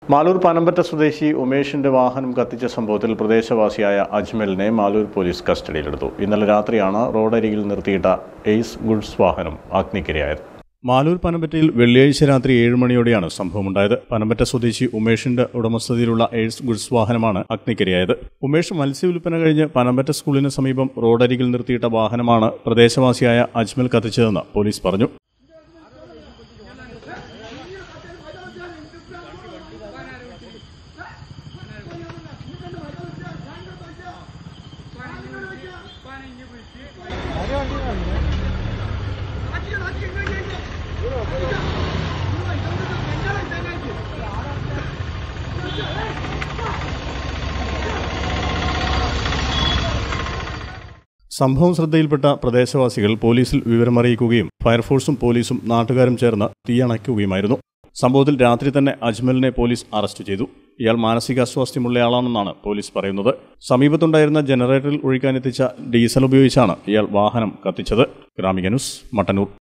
മാലൂർ പനമ്പറ്റ സ്വദേശി ഉമേഷിന്റെ വാഹനം കത്തിച്ച സംഭവത്തിൽ പ്രദേശവാസിയായ അജ്മലിനെ മാലൂർ പോലീസ് കസ്റ്റഡിയിലെടുത്തു ഇന്നലെ രാത്രിയാണ് റോഡരികിൽ നിർത്തിയിട്ട എയ്സ് ഗുഡ്സ് വാഹനം അഗ്നിക്കിരയായത് മാലൂർ പനമ്പറ്റയിൽ വെള്ളിയാഴ്ച രാത്രി ഏഴ് മണിയോടെയാണ് സംഭവമുണ്ടായത് പനമ്പറ്റ സ്വദേശി ഉമേഷിന്റെ ഉടമസ്ഥതയിലുള്ള എയ്സ് ഗുഡ്സ് വാഹനമാണ് അഗ്നിക്കിരയായത് ഉമേഷ് മത്സ്യവില്പന കഴിഞ്ഞ് പനമ്പറ്റ സ്കൂളിന് സമീപം റോഡരികിൽ നിർത്തിയിട്ട വാഹനമാണ് പ്രദേശവാസിയായ അജ്മൽ കത്തിച്ചതെന്ന് പോലീസ് പറഞ്ഞു സംഭവം ശ്രദ്ധയിൽപ്പെട്ട പ്രദേശവാസികൾ പോലീസിൽ വിവരമറിയിക്കുകയും ഫയർഫോഴ്സും പോലീസും നാട്ടുകാരും ചേർന്ന് തീയണയ്ക്കുകയുമായിരുന്നു സംഭവത്തിൽ രാത്രി തന്നെ അജ്മലിനെ പോലീസ് അറസ്റ്റ് ചെയ്തു ഇയാൾ മാനസികാസ്വാസ്ഥ്യമുള്ളയാളാണെന്നാണ് പോലീസ് പറയുന്നത് സമീപത്തുണ്ടായിരുന്ന ജനറേറ്ററിൽ ഒഴിക്കാനെത്തിച്ച ഡീസൽ ഉപയോഗിച്ചാണ് ഇയാൾ വാഹനം കത്തിച്ചത് ഗ്രാമിക ന്യൂസ് മട്ടന്നൂർ